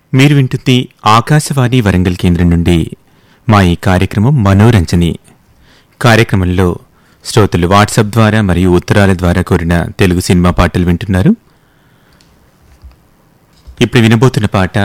మీరు వింటుంది ఆకాశవాణి వరంగల్ కేంద్రం నుండి మా ఈ కార్యక్రమం మనోరంజని కార్యక్రమంలో శ్రోతలు వాట్సాప్ ద్వారా మరియు ఉత్తరాల ద్వారా కోరిన తెలుగు సినిమా పాటలు వింటున్నారు ఇప్పుడు వినబోతున్న పాట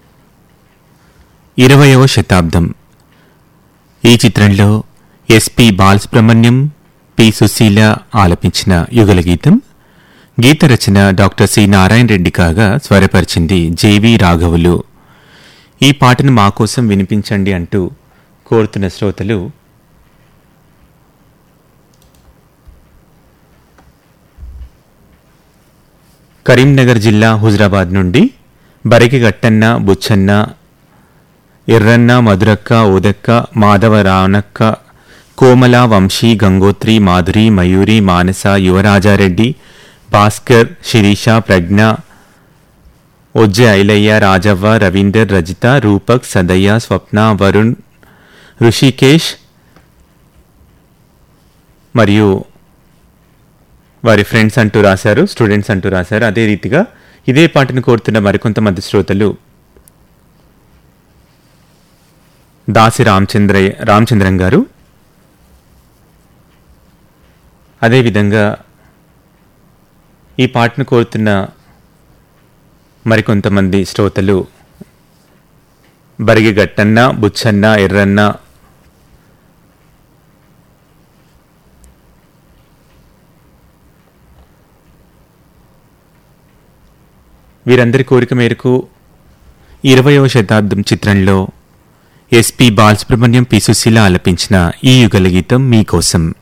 ఇరవయవ శతాబ్దం ఈ చిత్రంలో ఎస్పి బాలసుబ్రహ్మణ్యం పి సుశీల ఆలపించిన యుగల గీతం గీత రచన డాక్టర్ సి నారాయణ రెడ్డి కాగా స్వరపరిచింది జేవి రాఘవులు ఈ పాటను మా కోసం వినిపించండి అంటూ కోరుతున్న శ్రోతలు కరీంనగర్ జిల్లా హుజరాబాద్ నుండి బరికి గట్టన్న బుచ్చన్న ఎర్రన్న మధురక్క ఉదక్క మాధవ రావణక్క కోమల వంశీ గంగోత్రి మాధురి మయూరి మానస యువరాజారెడ్డి భాస్కర్ శిరీష ప్రజ్ఞ ఒజ్జె ఐలయ్య రాజవ్వ రవీందర్ రజిత రూపక్ సదయ్య స్వప్న వరుణ్ ఋషికేష్ మరియు వారి ఫ్రెండ్స్ అంటూ రాశారు స్టూడెంట్స్ అంటూ రాశారు అదే రీతిగా ఇదే పాటను కోరుతున్న మరికొంతమంది శ్రోతలు దాసి రామచంద్రయ్య రామచంద్రం గారు అదేవిధంగా ఈ పాటను కోరుతున్న మరికొంతమంది శ్రోతలు బరిగి గట్టన్న బుచ్చన్న ఎర్రన్న వీరందరి కోరిక మేరకు ఇరవయవ శతాబ్దం చిత్రంలో ఎస్పి బాలసుబ్రహ్మణ్యం పి సుశీల ఆలపించిన ఈ యుగల గీతం మీకోసం